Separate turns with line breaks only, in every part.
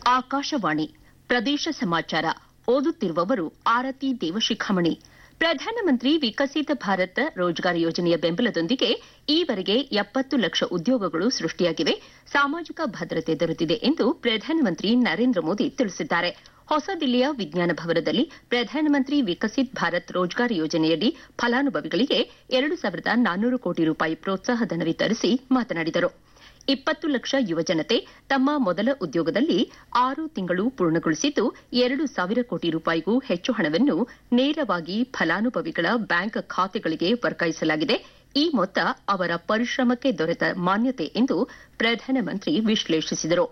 ಆಕಾಶವಾಣಿ ಪ್ರದೇಶ ಸಮಾಚಾರ ಓದುತ್ತಿರುವವರು ಆರತಿ ದೇವಶಿಖಾಮಣಿ ಪ್ರಧಾನಮಂತ್ರಿ ವಿಕಸಿತ ಭಾರತ ರೋಜ್ಗಾರ್ ಯೋಜನೆಯ ಬೆಂಬಲದೊಂದಿಗೆ ಈವರೆಗೆ ಎಪ್ಪತ್ತು ಲಕ್ಷ ಉದ್ಯೋಗಗಳು ಸೃಷ್ಟಿಯಾಗಿವೆ ಸಾಮಾಜಿಕ ಭದ್ರತೆ ದೊರೆತಿದೆ ಎಂದು ಪ್ರಧಾನಮಂತ್ರಿ ನರೇಂದ್ರ ಮೋದಿ ತಿಳಿಸಿದ್ದಾರೆ ಹೊಸ ದಿಲ್ಲಿಯ ವಿಜ್ಞಾನ ಭವನದಲ್ಲಿ ಪ್ರಧಾನಮಂತ್ರಿ ವಿಕಸಿತ್ ಭಾರತ್ ರೋಜ್ಗಾರ್ ಯೋಜನೆಯಡಿ ಫಲಾನುಭವಿಗಳಿಗೆ ಎರಡು ಸಾವಿರದ ನಾನ್ನೂರು ಕೋಟಿ ರೂಪಾಯಿ ಪ್ರೋತ್ಸಾಹ ಧನ ವಿತರಿಸಿ ಮಾತನಾಡಿದರು ಇಪ್ಪತ್ತು ಲಕ್ಷ ಯುವಜನತೆ ತಮ್ಮ ಮೊದಲ ಉದ್ಯೋಗದಲ್ಲಿ ಆರು ತಿಂಗಳು ಪೂರ್ಣಗೊಳಿಸಿದ್ದು ಎರಡು ಸಾವಿರ ಕೋಟಿ ರೂಪಾಯಿಗೂ ಹೆಚ್ಚು ಹಣವನ್ನು ನೇರವಾಗಿ ಫಲಾನುಭವಿಗಳ ಬ್ಯಾಂಕ್ ಖಾತೆಗಳಿಗೆ ವರ್ಗಾಯಿಸಲಾಗಿದೆ ಈ ಮೊತ್ತ ಅವರ ಪರಿಶ್ರಮಕ್ಕೆ ದೊರೆತ ಮಾನ್ಯತೆ ಎಂದು ಪ್ರಧಾನಮಂತ್ರಿ ವಿಶ್ಲೇಷಿಸಿದರು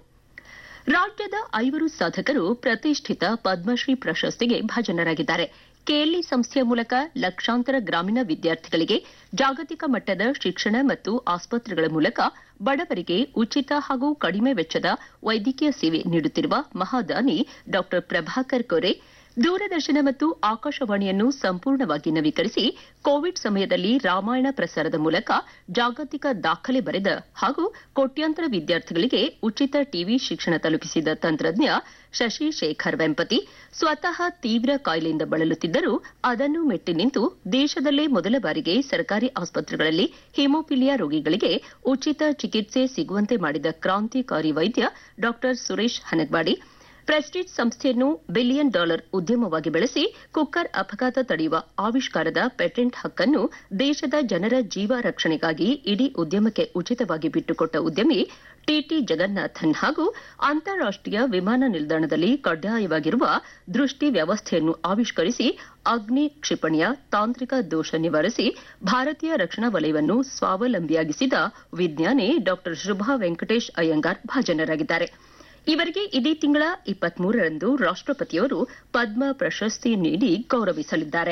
ರಾಜ್ಯದ ಐವರು ಸಾಧಕರು ಪ್ರತಿಷ್ಠಿತ ಪದ್ಮಶ್ರೀ ಪ್ರಶಸ್ತಿಗೆ ಭಾಜನರಾಗಿದ್ದಾರೆ ಕೆಎಲ್ಇ ಸಂಸ್ಥೆಯ ಮೂಲಕ ಲಕ್ಷಾಂತರ ಗ್ರಾಮೀಣ ವಿದ್ಯಾರ್ಥಿಗಳಿಗೆ ಜಾಗತಿಕ ಮಟ್ಟದ ಶಿಕ್ಷಣ ಮತ್ತು ಆಸ್ಪತ್ರೆಗಳ ಮೂಲಕ ಬಡವರಿಗೆ ಉಚಿತ ಹಾಗೂ ಕಡಿಮೆ ವೆಚ್ಚದ ವೈದ್ಯಕೀಯ ಸೇವೆ ನೀಡುತ್ತಿರುವ ಮಹಾದಾನಿ ಡಾ ಪ್ರಭಾಕರ್ ಕೋರೆ ದೂರದರ್ಶನ ಮತ್ತು ಆಕಾಶವಾಣಿಯನ್ನು ಸಂಪೂರ್ಣವಾಗಿ ನವೀಕರಿಸಿ ಕೋವಿಡ್ ಸಮಯದಲ್ಲಿ ರಾಮಾಯಣ ಪ್ರಸಾರದ ಮೂಲಕ ಜಾಗತಿಕ ದಾಖಲೆ ಬರೆದ ಹಾಗೂ ಕೋಟ್ಯಾಂತರ ವಿದ್ಯಾರ್ಥಿಗಳಿಗೆ ಉಚಿತ ಟಿವಿ ಶಿಕ್ಷಣ ತಲುಪಿಸಿದ ತಂತ್ರಜ್ಞ ಶಶಿ ಶೇಖರ್ ವೆಂಪತಿ ಸ್ವತಃ ತೀವ್ರ ಕಾಯಿಲೆಯಿಂದ ಬಳಲುತ್ತಿದ್ದರೂ ಅದನ್ನು ಮೆಟ್ಟಿ ನಿಂತು ದೇಶದಲ್ಲೇ ಮೊದಲ ಬಾರಿಗೆ ಸರ್ಕಾರಿ ಆಸ್ಪತ್ರೆಗಳಲ್ಲಿ ಹಿಮೋಫಿಲಿಯಾ ರೋಗಿಗಳಿಗೆ ಉಚಿತ ಚಿಕಿತ್ಸೆ ಸಿಗುವಂತೆ ಮಾಡಿದ ಕ್ರಾಂತಿಕಾರಿ ವೈದ್ಯ ಡಾ ಸುರೇಶ್ ಹನಗ್ವಾಡಿ ಪ್ರೆಸ್ಟೀಜ್ ಸಂಸ್ಥೆಯನ್ನು ಬಿಲಿಯನ್ ಡಾಲರ್ ಉದ್ಯಮವಾಗಿ ಬೆಳೆಸಿ ಕುಕ್ಕರ್ ಅಪಘಾತ ತಡೆಯುವ ಆವಿಷ್ಕಾರದ ಪೇಟೆಂಟ್ ಹಕ್ಕನ್ನು ದೇಶದ ಜನರ ಜೀವ ರಕ್ಷಣೆಗಾಗಿ ಇಡೀ ಉದ್ಯಮಕ್ಕೆ ಉಚಿತವಾಗಿ ಬಿಟ್ಟುಕೊಟ್ಟ ಉದ್ಯಮಿ ಟಿಟಿ ಜಗನ್ನಾಥನ್ ಹಾಗೂ ಅಂತಾರಾಷ್ಟೀಯ ವಿಮಾನ ನಿಲ್ದಾಣದಲ್ಲಿ ಕಡ್ಡಾಯವಾಗಿರುವ ದೃಷ್ಟಿ ವ್ಯವಸ್ಥೆಯನ್ನು ಆವಿಷ್ಕರಿಸಿ ಅಗ್ನಿ ಕ್ಷಿಪಣಿಯ ತಾಂತ್ರಿಕ ದೋಷ ನಿವಾರಿಸಿ ಭಾರತೀಯ ರಕ್ಷಣಾ ವಲಯವನ್ನು ಸ್ವಾವಲಂಬಿಯಾಗಿಸಿದ ವಿಜ್ಞಾನಿ ಡಾ ಶುಭಾ ವೆಂಕಟೇಶ್ ಅಯ್ಯಂಗಾರ್ ಭಾಜನರಾಗಿದ್ದಾರೆ ಇವರಿಗೆ ಇದೇ ತಿಂಗಳ ಇಪ್ಪತ್ಮೂರರಂದು ರಾಷ್ಟಪತಿಯವರು ಪದ್ಮ ಪ್ರಶಸ್ತಿ ನೀಡಿ ಗೌರವಿಸಲಿದ್ದಾರೆ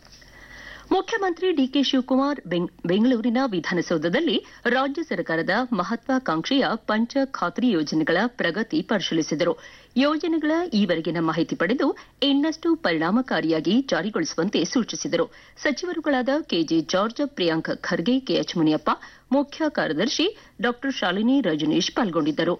ಮುಖ್ಯಮಂತ್ರಿ ಡಿಕೆ ಶಿವಕುಮಾರ್ ಬೆಂಗಳೂರಿನ ವಿಧಾನಸೌಧದಲ್ಲಿ ರಾಜ್ಯ ಸರ್ಕಾರದ ಮಹತ್ವಾಕಾಂಕ್ಷೆಯ ಪಂಚ ಖಾತ್ರಿ ಯೋಜನೆಗಳ ಪ್ರಗತಿ ಪರಿಶೀಲಿಸಿದರು ಯೋಜನೆಗಳ ಈವರೆಗಿನ ಮಾಹಿತಿ ಪಡೆದು ಇನ್ನಷ್ಟು ಪರಿಣಾಮಕಾರಿಯಾಗಿ ಜಾರಿಗೊಳಿಸುವಂತೆ ಸೂಚಿಸಿದರು ಸಚಿವರುಗಳಾದ K J George Priyank Kharge K H Muniyappa ಮುಖ್ಯ ಕಾರ್ಯದರ್ಶಿ ಡಾ ಶಾಲಿನಿ ರಜನೀಶ್ ಪಾಲ್ಗೊಂಡಿದ್ದರು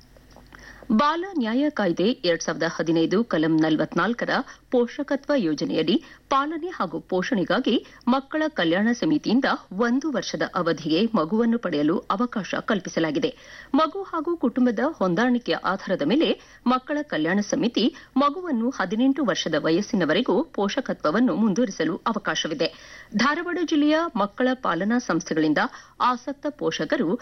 ಬಾಲ ನ್ಯಾಯ ಕಾಯ್ದೆ ಎರಡ್ ಸಾವಿರದ ಹದಿನೈದು ಕಲಂ ನಲವತ್ನಾಲ್ಕರ ಪೋಷಕತ್ವ ಯೋಜನೆಯಡಿ ಪಾಲನೆ ಹಾಗೂ ಪೋಷಣೆಗಾಗಿ ಮಕ್ಕಳ ಕಲ್ಯಾಣ ಸಮಿತಿಯಿಂದ ಒಂದು ವರ್ಷದ ಅವಧಿಗೆ ಮಗುವನ್ನು ಪಡೆಯಲು ಅವಕಾಶ ಕಲ್ಪಿಸಲಾಗಿದೆ ಮಗು ಹಾಗೂ ಕುಟುಂಬದ ಹೊಂದಾಣಿಕೆಯ ಆಧಾರದ ಮೇಲೆ ಮಕ್ಕಳ ಕಲ್ಯಾಣ ಸಮಿತಿ ಮಗುವನ್ನು ಹದಿನೆಂಟು ವರ್ಷದ ವಯಸ್ಸಿನವರೆಗೂ ಪೋಷಕತ್ವವನ್ನು ಮುಂದುವರಿಸಲು ಅವಕಾಶವಿದೆ ಧಾರವಾಡ ಜಿಲ್ಲೆಯ ಮಕ್ಕಳ ಪಾಲನಾ ಸಂಸ್ಥೆಗಳಿಂದ ಆಸಕ್ತ ಪೋಷಕರು